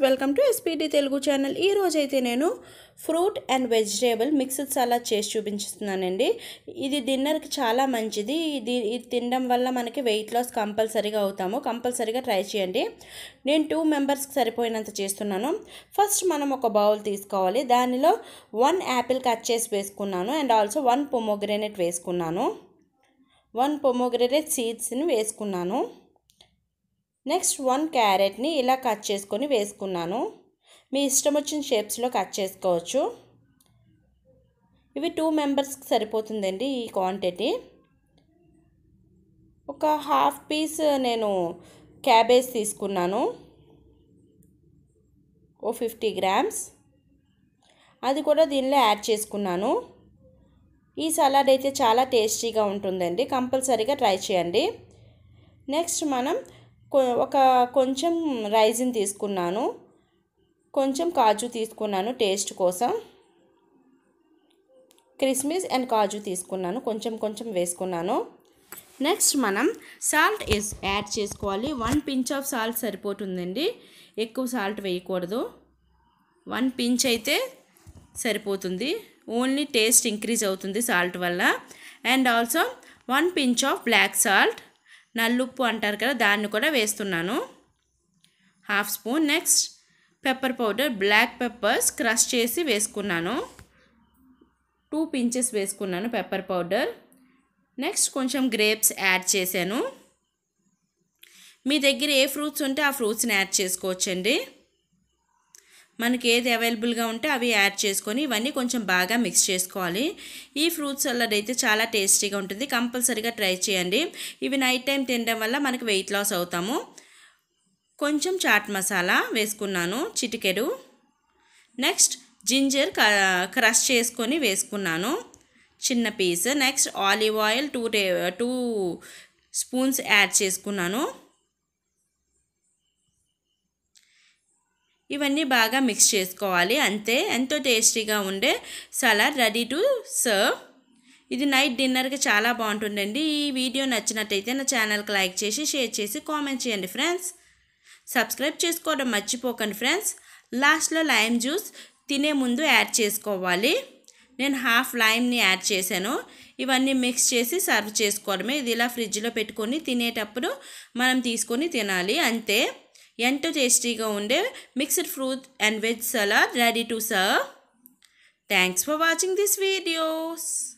welcome to SPD Telugu channel ఈ రోజు అయితే నేను fruit and vegetable mixed salad చేసి చూపించుతున్నానండి ఇది డిన్నర్కి చాలా మంచిది ఇది ఇది తినడం వల్ల మనకి వెయిట్ లాస్ కంపల్సరీగా అవుతాము కంపల్సరీగా ట్రై చేయండి నేను టూ మెంబర్స్కి సరిపోయినంత చేస్తున్నాను ఫస్ట్ మనం ఒక బౌల్ తీసుకోవాలి దానిలో వన్ యాపిల్ కట్ చేసి వేసుకున్నాను అండ్ ఆల్సో వన్ పొమోగ్రెనేట్ వేసుకున్నాను వన్ పొమోగ్రెనేట్ సీడ్స్ని వేసుకున్నాను నెక్స్ట్ వన్ క్యారెట్ని ఇలా కట్ చేసుకొని వేసుకున్నాను మీ ఇష్టం వచ్చిన షేప్స్లో కట్ చేసుకోవచ్చు ఇవి టూ మెంబర్స్కి సరిపోతుందండి ఈ క్వాంటిటీ ఒక హాఫ్ పీస్ నేను క్యాబేజ్ తీసుకున్నాను ఓ ఫిఫ్టీ గ్రామ్స్ అది కూడా దీనిలో యాడ్ చేసుకున్నాను ఈ సలాడ్ అయితే చాలా టేస్టీగా ఉంటుందండి కంపల్సరీగా ట్రై చేయండి నెక్స్ట్ మనం ఒక కొంచెం రైజిన్ తీసుకున్నాను కొంచెం కాజు తీసుకున్నాను టేస్ట్ కోసం క్రిస్మిస్ అండ్ కాజు తీసుకున్నాను కొంచెం కొంచెం వేసుకున్నాను నెక్స్ట్ మనం సాల్ట్ ఇస్ యాడ్ చేసుకోవాలి వన్ పించ్ ఆఫ్ సాల్ట్ సరిపోతుందండి ఎక్కువ సాల్ట్ వేయకూడదు వన్ పించ్ అయితే సరిపోతుంది ఓన్లీ టేస్ట్ ఇంక్రీజ్ అవుతుంది సాల్ట్ వల్ల and also one pinch of black salt నల్లుప్పు అంటారు కదా దాన్ని కూడా వేస్తున్నాను half spoon next pepper powder black peppers crush చేసి వేసుకున్నాను టూ పించెస్ వేసుకున్నాను పెప్పర్ పౌడర్ నెక్స్ట్ కొంచెం గ్రేప్స్ యాడ్ చేశాను మీ దగ్గర ఏ ఫ్రూట్స్ ఉంటే ఆ ఫ్రూట్స్ని యాడ్ చేసుకోవచ్చండి మనకి ఏది అవైలబుల్గా ఉంటే అవి యాడ్ చేసుకొని ఇవన్నీ కొంచెం బాగా మిక్స్ చేసుకోవాలి ఈ ఫ్రూట్ సలాడ్ అయితే చాలా టేస్టీగా ఉంటుంది కంపల్సరీగా ట్రై చేయండి ఇవి నైట్ టైం తినడం వల్ల మనకి వెయిట్ లాస్ అవుతాము కొంచెం చాట్ మసాలా వేసుకున్నాను చిటికెడు నెక్స్ట్ జింజర్ క్రష్ చేసుకొని వేసుకున్నాను చిన్న piece next olive oil two టే టూ స్పూన్స్ యాడ్ చేసుకున్నాను ఇవన్నీ బాగా మిక్స్ చేసుకోవాలి అంతే ఎంతో టేస్టీగా ఉండే సలాడ్ రెడీ టు సర్వ్ ఇది నైట్ డిన్నర్కి చాలా బాగుంటుందండి ఈ వీడియో నచ్చినట్టయితే నా ఛానల్కి లైక్ చేసి షేర్ చేసి కామెంట్ చేయండి ఫ్రెండ్స్ సబ్స్క్రైబ్ చేసుకోవడం మర్చిపోకండి ఫ్రెండ్స్ లాస్ట్లో లైమ్ జ్యూస్ తినే ముందు యాడ్ చేసుకోవాలి నేను హాఫ్ లైమ్ని యాడ్ చేశాను ఇవన్నీ మిక్స్ చేసి సర్వ్ చేసుకోవడమే ఇది ఇలా ఫ్రిడ్జ్లో పెట్టుకొని తినేటప్పుడు మనం తీసుకొని తినాలి అంతే ఎంతో టేస్టీగా ఉండే mixed fruit and veg salad ready to serve thanks for watching this videos